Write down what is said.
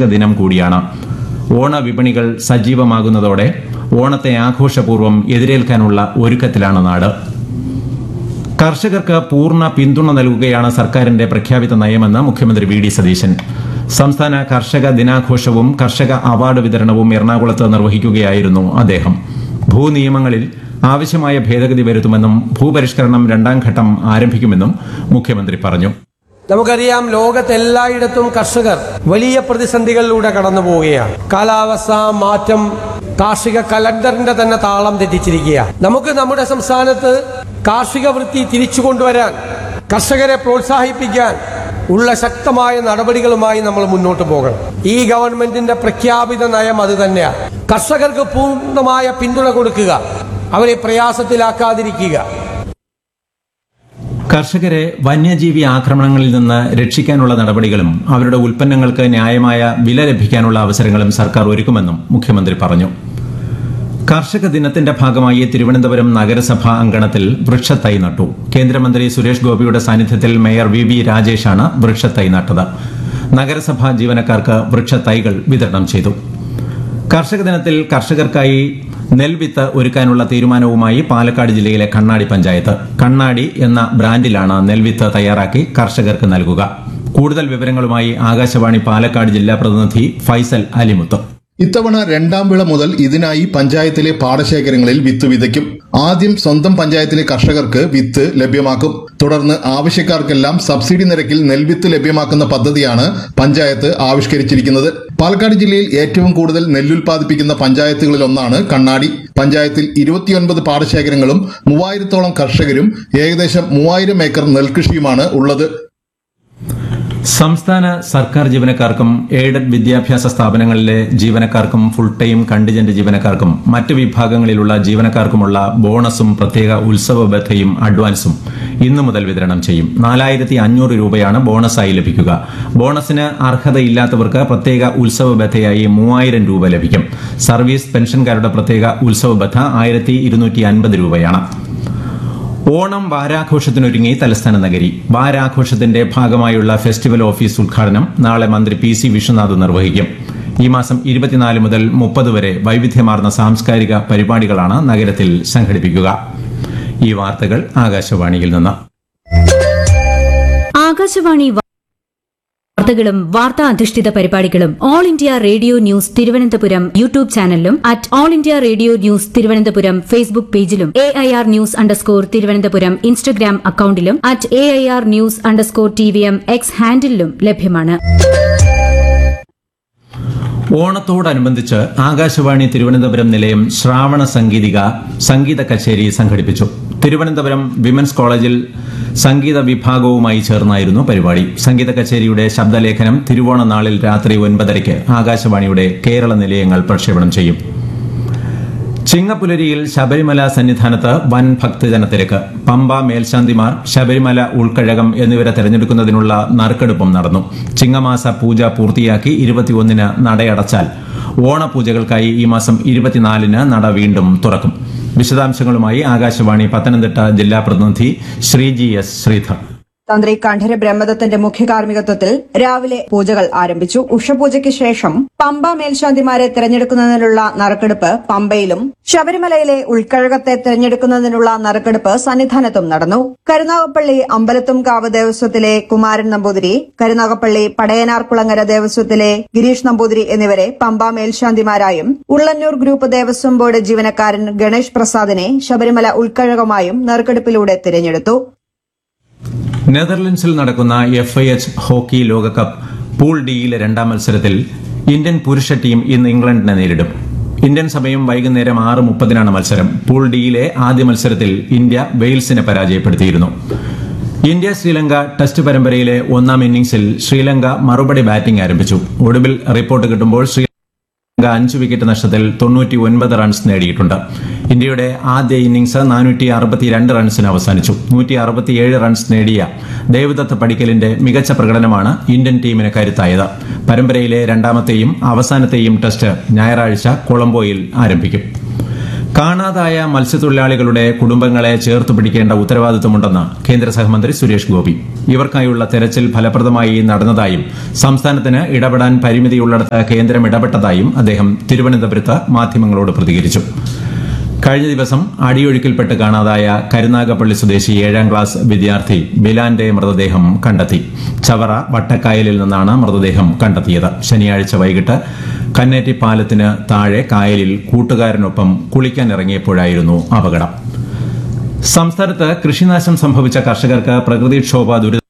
കർഷക ദിനം കൂടിയാണ് ഓണ വിപണികൾ സജീവമാകുന്നതോടെ ഓണത്തെ ആഘോഷപൂർവ്വം എതിരേൽക്കാനുള്ള ഒരുക്കത്തിലാണ് നാട് കർഷകർക്ക് പൂർണ്ണ പിന്തുണ നൽകുകയാണ് സർക്കാരിന്റെ പ്രഖ്യാപിത നയമെന്ന് മുഖ്യമന്ത്രി വി ഡി സതീശൻ സംസ്ഥാന കർഷക ദിനാഘോഷവും കർഷക അവാർഡ് വിതരണവും എറണാകുളത്ത് നിർവഹിക്കുകയായിരുന്നു അദ്ദേഹം ഭൂനിയമങ്ങളിൽ ആവശ്യമായ ഭേദഗതി വരുത്തുമെന്നും ഭൂപരിഷ്കരണം രണ്ടാം ഘട്ടം ആരംഭിക്കുമെന്നും മുഖ്യമന്ത്രി പറഞ്ഞു നമുക്കറിയാം ലോകത്തെല്ലായിടത്തും കർഷകർ വലിയ പ്രതിസന്ധികളിലൂടെ കടന്നു പോവുകയാണ് കാലാവസ്ഥ മാറ്റം കാർഷിക കലണ്ടറിന്റെ തന്നെ താളം തെറ്റിച്ചിരിക്കുക നമുക്ക് നമ്മുടെ സംസ്ഥാനത്ത് കാർഷിക വൃത്തി തിരിച്ചു കൊണ്ടുവരാൻ കർഷകരെ പ്രോത്സാഹിപ്പിക്കാൻ ഉള്ള ശക്തമായ നടപടികളുമായി നമ്മൾ മുന്നോട്ട് പോകണം ഈ ഗവൺമെന്റിന്റെ പ്രഖ്യാപിത നയം അത് തന്നെയാണ് കർഷകർക്ക് പൂർണ്ണമായ പിന്തുണ കൊടുക്കുക അവരെ പ്രയാസത്തിലാക്കാതിരിക്കുക കർഷകരെ വന്യജീവി ആക്രമണങ്ങളിൽ നിന്ന് രക്ഷിക്കാനുള്ള നടപടികളും അവരുടെ ഉൽപ്പന്നങ്ങൾക്ക് ന്യായമായ വില ലഭിക്കാനുള്ള അവസരങ്ങളും സർക്കാർ ഒരുക്കുമെന്നും മുഖ്യമന്ത്രി പറഞ്ഞു കർഷക ദിനത്തിന്റെ ഭാഗമായി തിരുവനന്തപുരം നഗരസഭ അങ്കണത്തിൽ വൃക്ഷത്തൈ നട്ടു കേന്ദ്രമന്ത്രി സുരേഷ് ഗോപിയുടെ സാന്നിധ്യത്തിൽ മേയർ വി വി രാജേഷാണ് വൃക്ഷത്തൈ നട്ടത് നഗരസഭാ ജീവനക്കാർക്ക് വൃക്ഷത്തൈകൾ വിതരണം ചെയ്തു കർഷക ദിനത്തിൽ കർഷകർക്കായി നെൽവിത്ത് ഒരുക്കാനുള്ള തീരുമാനവുമായി പാലക്കാട് ജില്ലയിലെ കണ്ണാടി പഞ്ചായത്ത് കണ്ണാടി എന്ന ബ്രാൻഡിലാണ് നെൽവിത്ത് തയ്യാറാക്കി കർഷകർക്ക് നൽകുക കൂടുതൽ വിവരങ്ങളുമായി ആകാശവാണി പാലക്കാട് ജില്ലാ പ്രതിനിധി ഫൈസൽ അലിമുത്ത് ഇത്തവണ രണ്ടാം വിള മുതൽ ഇതിനായി പഞ്ചായത്തിലെ പാടശേഖരങ്ങളിൽ വിത്ത് വിതയ്ക്കും ആദ്യം സ്വന്തം പഞ്ചായത്തിലെ കർഷകർക്ക് വിത്ത് ലഭ്യമാക്കും തുടർന്ന് ആവശ്യക്കാർക്കെല്ലാം സബ്സിഡി നിരക്കിൽ നെൽവിത്ത് ലഭ്യമാക്കുന്ന പദ്ധതിയാണ് പഞ്ചായത്ത് ആവിഷ്കരിച്ചിരിക്കുന്നത് പാലക്കാട് ജില്ലയിൽ ഏറ്റവും കൂടുതൽ നെല്ലുൽപാദിപ്പിക്കുന്ന പഞ്ചായത്തുകളിൽ ഒന്നാണ് കണ്ണാടി പഞ്ചായത്തിൽ ഇരുപത്തിയൊൻപത് പാടശേഖരങ്ങളും മൂവായിരത്തോളം കർഷകരും ഏകദേശം മൂവായിരം ഏക്കർ നെൽകൃഷിയുമാണ് ഉള്ളത് സംസ്ഥാന സർക്കാർ ജീവനക്കാർക്കും എയ്ഡഡ് വിദ്യാഭ്യാസ സ്ഥാപനങ്ങളിലെ ജീവനക്കാർക്കും ഫുൾ ടൈം കണ്ടിജന്റ് ജീവനക്കാർക്കും മറ്റ് വിഭാഗങ്ങളിലുള്ള ജീവനക്കാർക്കുമുള്ള ബോണസും പ്രത്യേക ഉത്സവ ബത്തയും അഡ്വാൻസും ഇന്നു മുതൽ വിതരണം ചെയ്യും നാലായിരത്തി അഞ്ഞൂറ് രൂപയാണ് ബോണസായി ലഭിക്കുക ബോണസിന് അർഹതയില്ലാത്തവർക്ക് പ്രത്യേക ഉത്സവ ബത്തയായി മൂവായിരം രൂപ ലഭിക്കും സർവീസ് പെൻഷൻകാരുടെ പ്രത്യേക ഉത്സവ ബത്ത ആയിരത്തി ഇരുന്നൂറ്റി അൻപത് രൂപയാണ് ഓണം വാരാഘോഷത്തിനൊരുങ്ങി തലസ്ഥാന നഗരി വാരാഘോഷത്തിന്റെ ഭാഗമായുള്ള ഫെസ്റ്റിവൽ ഓഫീസ് ഉദ്ഘാടനം നാളെ മന്ത്രി പി സി വിശ്വനാഥ് നിർവഹിക്കും ഈ മാസം ഇരുപത്തിനാല് മുതൽ മുപ്പത് വരെ വൈവിധ്യമാർന്ന സാംസ്കാരിക പരിപാടികളാണ് നഗരത്തിൽ സംഘടിപ്പിക്കുക ഈ വാർത്തകൾ ആകാശവാണിയിൽ നിന്ന് ആകാശവാണി വാർത്തകളും വാർത്താ അധിഷ്ഠിത പരിപാടികളും All India Radio News Thiruvananthapuram YouTube ചാനലിലും at All India Radio News Thiruvananthapuram Facebook പേജിലും A I R news underscore Thiruvananthapuram Instagram അക്കൌണ്ടിലും at A I R news underscore T V M X ഹാൻഡിലും ലഭ്യമാണ് ഓണത്തോടനുബന്ധിച്ച് ആകാശവാണി തിരുവനന്തപുരം നിലയം ശ്രാവണ സംഗീതിക സംഗീത കച്ചേരി സംഘടിപ്പിച്ചു തിരുവനന്തപുരം വിമൻസ് കോളേജിൽ സംഗീത വിഭാഗവുമായി ചേർന്നായിരുന്നു പരിപാടി സംഗീത കച്ചേരിയുടെ ശബ്ദലേഖനം തിരുവോണ നാളിൽ രാത്രി ഒൻപതരയ്ക്ക് ആകാശവാണിയുടെ കേരള നിലയങ്ങൾ പ്രക്ഷേപണം ചെയ്യും ചിങ്ങപ്പുലരിയിൽ ശബരിമല സന്നിധാനത്ത് വൻ ഭക്തജനത്തിരക്ക് പമ്പ മേൽശാന്തിമാർ ശബരിമല ഉൾക്കഴകം എന്നിവരെ തെരഞ്ഞെടുക്കുന്നതിനുള്ള നറുക്കെടുപ്പും നടന്നു ചിങ്ങമാസ പൂജ പൂർത്തിയാക്കി ഇരുപത്തിയൊന്നിന് നടയടച്ചാൽ ഓണപൂജകൾക്കായി ഈ മാസം ഇരുപത്തിനാലിന് നട വീണ്ടും തുറക്കും വിശദാംശങ്ങളുമായി ആകാശവാണി പത്തനംതിട്ട ജില്ലാ പ്രതിനിധി ശ്രീജി എസ് ശ്രീധർ തന്ത്രി കണ്ഠര ബ്രഹ്മദത്തിന്റെ മുഖ്യ കാർമ്മികത്വത്തിൽ രാവിലെ പൂജകൾ ആരംഭിച്ചു ഉഷപൂജയ്ക്ക് ശേഷം പമ്പ മേൽശാന്തിമാരെ തെരഞ്ഞെടുക്കുന്നതിനുള്ള നറുക്കെടുപ്പ് പമ്പയിലും ശബരിമലയിലെ ഉൾക്കഴകത്തെ തെരഞ്ഞെടുക്കുന്നതിനുള്ള നറുക്കെടുപ്പ് സന്നിധാനത്തും നടന്നു കരുനാഗപ്പള്ളി അമ്പലത്തുംകാവ് ദേവസ്വത്തിലെ കുമാരൻ നമ്പൂതിരി കരുനാഗപ്പള്ളി പടയനാർകുളങ്ങര ദേവസ്വത്തിലെ ഗിരീഷ് നമ്പൂതിരി എന്നിവരെ പമ്പ മേൽശാന്തിമാരായും ഉള്ളന്നൂർ ഗ്രൂപ്പ് ദേവസ്വം ബോർഡ് ജീവനക്കാരൻ ഗണേഷ് പ്രസാദിനെ ശബരിമല ഉൾക്കഴകമായും നറുക്കെടുപ്പിലൂടെ തിരഞ്ഞെടുത്തു നെതർലൻഡ്സിൽ നടക്കുന്ന എഫ് ഐ എച്ച് ഹോക്കി ലോകകപ്പ് പൂൾ ഡിയിലെ രണ്ടാം മത്സരത്തിൽ ഇന്ത്യൻ പുരുഷ ടീം ഇന്ന് ഇംഗ്ലണ്ടിനെ നേരിടും ഇന്ത്യൻ സമയം വൈകുന്നേരം ആറ് മുപ്പതിനാണ് മത്സരം പൂൾ ഡിയിലെ ആദ്യ മത്സരത്തിൽ ഇന്ത്യ വെയിൽസിനെ പരാജയപ്പെടുത്തിയിരുന്നു ഇന്ത്യ ശ്രീലങ്ക ടെസ്റ്റ് പരമ്പരയിലെ ഒന്നാം ഇന്നിംഗ്സിൽ ശ്രീലങ്ക മറുപടി ബാറ്റിംഗ് ആരംഭിച്ചു ഒടുവിൽ റിപ്പോർട്ട് കിട്ടുമ്പോൾ ശ്രീ ശ്രീലങ്ക അഞ്ച് വിക്കറ്റ് നഷ്ടത്തിൽ തൊണ്ണൂറ്റി ഒൻപത് റൺസ് നേടിയിട്ടുണ്ട് ഇന്ത്യയുടെ ആദ്യ ഇന്നിംഗ്സ് നാനൂറ്റി അറുപത്തിരണ്ട് റൺസിന് അവസാനിച്ചു നൂറ്റി അറുപത്തിയേഴ് റൺസ് നേടിയ ദേവദത്ത് പടിക്കലിന്റെ മികച്ച പ്രകടനമാണ് ഇന്ത്യൻ ടീമിന് കരുത്തായത് പരമ്പരയിലെ രണ്ടാമത്തെയും അവസാനത്തെയും ടെസ്റ്റ് ഞായറാഴ്ച കൊളംബോയിൽ ആരംഭിക്കും കാണാതായ മത്സ്യത്തൊഴിലാളികളുടെ കുടുംബങ്ങളെ ചേർത്ത് പിടിക്കേണ്ട ഉത്തരവാദിത്തമുണ്ടെന്ന് കേന്ദ്ര സഹമന്ത്രി സുരേഷ് ഗോപി ഇവർക്കായുള്ള തെരച്ചിൽ ഫലപ്രദമായി നടന്നതായും സംസ്ഥാനത്തിന് ഇടപെടാൻ പരിമിതിയുള്ളിടത്ത് കേന്ദ്രം ഇടപെട്ടതായും അദ്ദേഹം തിരുവനന്തപുരത്ത് മാധ്യമങ്ങളോട് പ്രതികരിച്ചു കഴിഞ്ഞ ദിവസം അടിയൊഴുക്കിൽപ്പെട്ട് കാണാതായ കരുനാഗപ്പള്ളി സ്വദേശി ഏഴാം ക്ലാസ് വിദ്യാർത്ഥി ബിലാന്റെ മൃതദേഹം കണ്ടെത്തി ചവറ വട്ടക്കായലിൽ നിന്നാണ് മൃതദേഹം കണ്ടെത്തിയത് ശനിയാഴ്ച വൈകിട്ട് കന്നേറ്റി പാലത്തിന് താഴെ കായലിൽ കൂട്ടുകാരനൊപ്പം കുളിക്കാനിറങ്ങിയപ്പോഴായിരുന്നു അപകടം സംസ്ഥാനത്ത് കൃഷിനാശം സംഭവിച്ച കർഷകർക്ക് പ്രകൃതിക്ഷോഭ ദുരിത